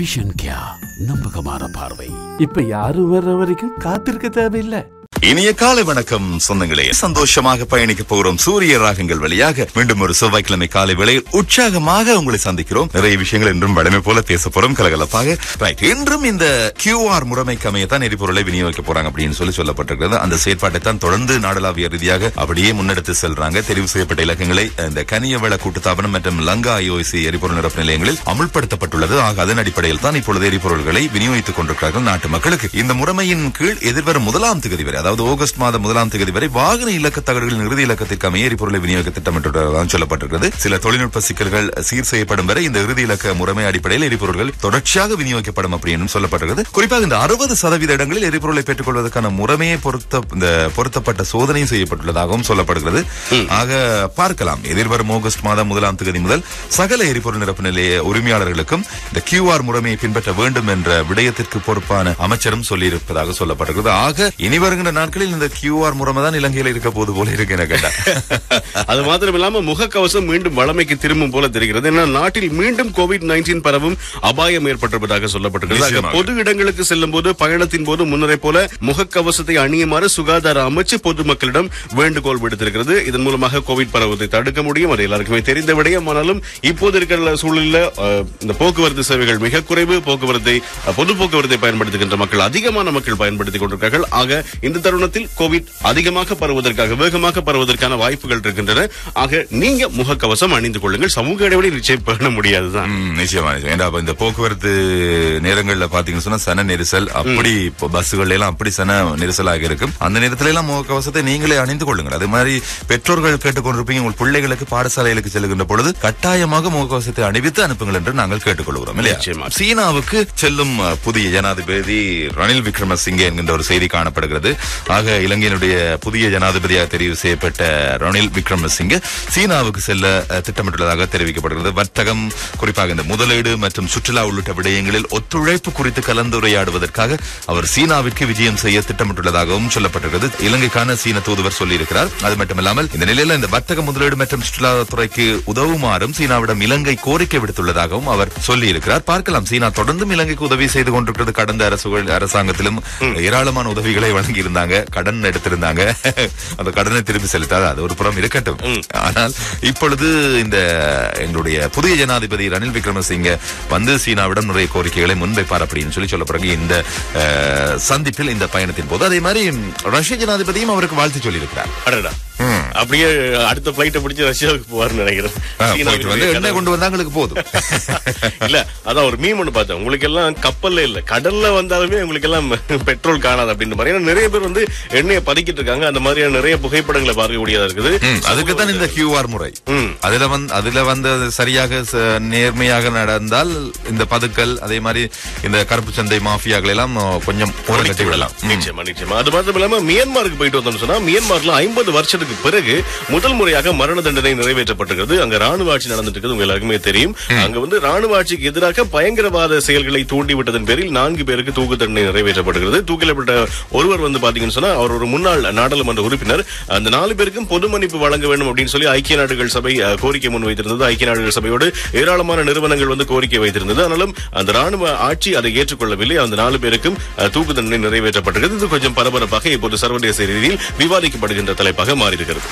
Vision கியா நம்பகமான பார்வை இப்ப யாரும் வர்ற வரைக்கும் காத்திருக்க தேவையில்லை இனிய காலை வணக்கம் சொந்தங்களே சந்தோஷமாக பயணிக்க போகிறோம் சூரிய ராகங்கள் வழியாக மீண்டும் ஒரு செவ்வாய்க்கிழமை காலை வேளையில் உற்சாகமாக உங்களை சந்திக்கிறோம் நிறைய விஷயங்கள் இன்றும் வடமை போல பேச போறோம் கலகலப்பாக ரைட் இன்றும் இந்த கியூஆர் முறைமைக்கு அமையத்தான் எரிபொருளை விநியோகிக்க போறாங்க அப்படின்னு சொல்லி சொல்லப்பட்டிருக்கிறது அந்த செயற்பாட்டை தான் தொடர்ந்து நாடளாவிய ரீதியாக அப்படியே முன்னெடுத்து செல்றாங்க தெரிவு செய்யப்பட்ட இலக்கங்களை இந்த கனியவள கூட்டுத்தாபனம் மற்றும் லங்கா ஐஓசி எரிபொருள் நிரப்பு நிலையங்களில் அமுல்படுத்தப்பட்டுள்ளது ஆக அதன் அடிப்படையில் தான் இப்பொழுது எரிபொருள்களை விநியோகித்துக் கொண்டிருக்கிறார்கள் நாட்டு மக்களுக்கு இந்த முறைமையின் கீழ் எதிர்வரும் முதலாம் தேதி வரை அதாவது ஆகஸ்ட் மாதம் முதலாம் தேதி வரை வாகன இலக்க தகடுகளின் இறுதி இலக்கத்திற்கு அமைய எரிபொருளை விநியோக திட்டமிட்டுள்ளதாக சொல்லப்பட்டிருக்கிறது சில தொழில்நுட்ப சிக்கல்கள் சீர் செய்யப்படும் வரை இந்த இறுதி இலக்க முறைமை அடிப்படையில் எரிபொருள்கள் தொடர்ச்சியாக விநியோகிக்கப்படும் அப்படின்னு சொல்லப்பட்டிருக்கிறது குறிப்பாக இந்த அறுபது சதவீத இடங்களில் எரிபொருளை பெற்றுக் கொள்வதற்கான முறைமையை பொருத்த இந்த பொருத்தப்பட்ட சோதனையும் செய்யப்பட்டுள்ளதாகவும் சொல்லப்படுகிறது ஆக பார்க்கலாம் எதிர்வரும் ஆகஸ்ட் மாதம் முதலாம் தேதி முதல் சகல எரிபொருள் நிரப்பு நிலைய உரிமையாளர்களுக்கும் இந்த கியூஆர் முறைமையை பின்பற்ற வேண்டும் என்ற விடயத்திற்கு பொறுப்பான அமைச்சரும் சொல்லியிருப்பதாக சொல்லப்படுகிறது ஆக இனி வருகின்ற நாட்களில் இந்த கியூஆர் முறைமை தான் இலங்கையில் இருக்க போது போல இருக்கு என கேட்டா அது மாத்திரம் இல்லாம முகக்கவசம் மீண்டும் வளமைக்கு திரும்பும் போல தெரிகிறது ஏன்னா நாட்டில் மீண்டும் கோவிட் நைன்டீன் பரவும் அபாயம் ஏற்பட்டிருப்பதாக சொல்லப்பட்டிருக்கிறது ஆக நிச்சயமாக. பொது இடங்களுக்கு செல்லும் போது பயணத்தின் போது முன்னரை போல முகக்கவசத்தை அணியுமாறு சுகாதார அமைச்சு பொதுமக்களிடம் வேண்டுகோள் விடுத்திருக்கிறது இதன் மூலமாக கோவிட் பரவுவதை தடுக்க முடியும் அது எல்லாருக்குமே தெரிந்த விடயம் ஆனாலும் இப்போது இருக்கிற சூழலில் அஹ், இந்த போக்குவரத்து சேவைகள் மிக குறைவு போக்குவரத்தை அஹ், பொது போக்குவரத்தை பயன்படுத்துகின்ற மக்கள் அதிகமான மக்கள் பயன்படுத்திக் கொண்டிருக்கிறார்கள் ஆக இந்த தருணத்தில் கோவிட் அதிகமாக பரவுவதற்காக வேகமாக பரவுவதற்கான வாய்ப்புகள் இருக்கின்றன ஆக நீங்க முகக்கவசம் அணிந்து கொள்ளுங்கள் சமூக இடைவெளி நிச்சயம் பண்ண முடியாதுதான் ம், நிச்சயமா நிச்சயம் ஏன்டா அப்ப இந்த போக்குவரத்து நேரங்கள்ல பாத்தீங்கன்னு சொன்னா சன நெரிசல் அப்படி இப்போ பஸ்ஸுகள்ல எல்லாம் அப்படி சன நெரிசலாக இருக்கும் அந்த நேரத்துல எல்லாம் முகக்கவசத்தை நீங்களே அணிந்து கொள்ளுங்கள் அது மாதிரி பெற்றோர்கள் கேட்டுக்கொண்டிருப்பீங்க உங்கள் பிள்ளைகளுக்கு பாடசாலைகளுக்கு செல்கின்ற பொழுது கட்டாயமாக முகக்கவசத்தை அணிவித்து அனுப்புங்கள் என்று நாங்கள் கேட்டுக்கொள்கிறோம் இல்லையா நிச்சயமா. சீனாவுக்கு செல்லும் அஹ், புதிய ஜனாதிபதி ரணில் விக்ரமசிங்கே என்கின்ற ஒரு செய்தி காணப்படுகிறது ஆக இலங்கையினுடைய புதிய ஜனாதிபதியாக தெரிவு செய்யப்பட்ட ரணில் விக்ரமசிங்கே சீனாவுக்கு செல்ல அஹ், திட்டமிட்டுள்ளதாக தெரிவிக்கப்படுகிறது வர்த்தகம் குறிப்பாக இந்த முதலீடு மற்றும் சுற்றுலா உள்ளிட்ட விடயங்களில் ஒத்துழைப்பு குறித்து கலந்துரையாடுவதற்காக அவர் சீனாவிற்கு விஜயம் செய்ய திட்டமிட்டுள்ளதாகவும் சொல்லப்பட்டிருக்கிறது இலங்கைக்கான சீன தூதுவர் சொல்லியிருக்கிறார் அது மட்டுமில்லாமல் இந்த நிலையில இந்த வர்த்தக முதலீடு மற்றும் சுற்றுலாத்துறைக்கு உதவுமாறும் சீனாவிடம் இலங்கை கோரிக்கை விடுத்துள்ளதாகவும் அவர் சொல்லியிருக்கிறார் பார்க்கலாம் சீனா தொடர்ந்தும் இலங்கைக்கு உதவி செய்து கொண்டிருக்கிறது கடந்த அரசுகள் அரசாங்கத்திலும் ஏராளமான உதவிகளை வழங்கி இருந்தாங்க கடன் எடுத்திருந்தாங்க அந்த கடனை திருப்பி செலுத்தாத அது ஒரு புறம் இருக்கட்டும் ஆனால் இப்பொழுது இந்த எங்களுடைய புதிய ஜனாதிபதி ரணில் விக்ரமசிங்க வந்து சீனாவிடம் நிறைய கோரிக்கைகளை முன்வைப்பார் அப்படின்னு சொல்லி சொல்லப்படுறாங்க இந்த அஹ், சந்திப்பில் இந்த பயணத்தின் போது அதே மாதிரி ம், ரஷ்ய ஜனாதிபதியும் அவருக்கு வாழ்த்து சொல்லியிருக்கிறார் அடடா அப்படியே அடுத்த பிளைட்டை பிடிச்சு ரஷ்யாவுக்கு போவார்னு நினைக்கிறேன் ஆ, சீனாவுக்கு போயிட்டு வந்து போய் எண்ணெய் கொண்டு வந்தாங்களுக்கு போதும் இல்ல அதான் ஒரு மீம் ஒண்ணு பார்த்தேன் உங்களுக்கு எல்லாம் கப்பல்ல இல்ல கடல்ல வந்தாலுமே உங்களுக்கு எல்லாம் பெட்ரோல் காணாது அப்படின்னு மாதிரி ஏன்னா நிறைய பேர் வந்து எண்ணெயை பதுக்கிட்டு இருக்காங்க அந்த மாதிரியான நிறைய புகைப்படங்களை பார்க்கக்கூடியதா இருக்குது ம், அதுக்கு தான் இந்த கியூஆர் முறை ம். அதுல வந்து அதுல வந்து அது சரியாக ச- நேர்மையாக நடந்தால் இந்த பதுக்கல் அதே மாதிரி இந்த கருப்பு சந்தை மாஃபியாக்கள் எல்லாம் அஹ், கொஞ்சம் ஓரம் கட்டி விடலாம் ம். நிச்சயமா நிச்சயமா அது மாத்திரம் இல்லாம மியான்மருக்கு போயிட்டு வந்தோம்னு சொன்னா மியான்மர்ல ஐம்பது வருஷத்துக்கு பிறகு முதல் முறையாக மரண தண்டனை நிறைவேற்றப்பட்டிருக்கிறது அங்க ராணுவ ஆட்சி நடந்துட்டு இருக்குது உங்க எல்லாருக்குமே தெரியும் அங்க வந்து ராணுவ ஆட்சிக்கு எதிராக பயங்கரவாத செயல்களை தூண்டிவிட்டதன் பேரில் நான்கு பேருக்கு தூக்கு தண்டனை நிறைவேற்றப்படுகிறது தூக்கிலப்பட்ட ஒருவர் வந்து பாத்தீங்கன்னு சொன்னா அவர் ஒரு முன்னாள் நாடாளுமன்ற உறுப்பினர் அந்த நாலு பேருக்கும் பொது மன்னிப்பு வழங்க வேண்டும் அப்படின்னு சொல்லி ஐக்கிய நாடுகள் சபை அஹ், கோரிக்கை முன் வைத்திருந்தது ஐக்கிய நாடுகள் சபையோடு ஏராளமான நிறுவனங்கள் வந்து கோரிக்கை வைத்திருந்தது ஆனாலும் அந்த ராணுவ ஆட்சி அதை ஏற்றுக்கொள்ளவில்லை அந்த நாலு பேருக்கும் அஹ், தூக்கு தண்டனை நிறைவேற்றப்பட்டிருக்கிறது இது கொஞ்சம் பரபரப்பாக இப்போது சர்வதேச ரீதியில் விவாதிக்கப்படுகின்ற தலைப்பாக மாறி இருக்கிறது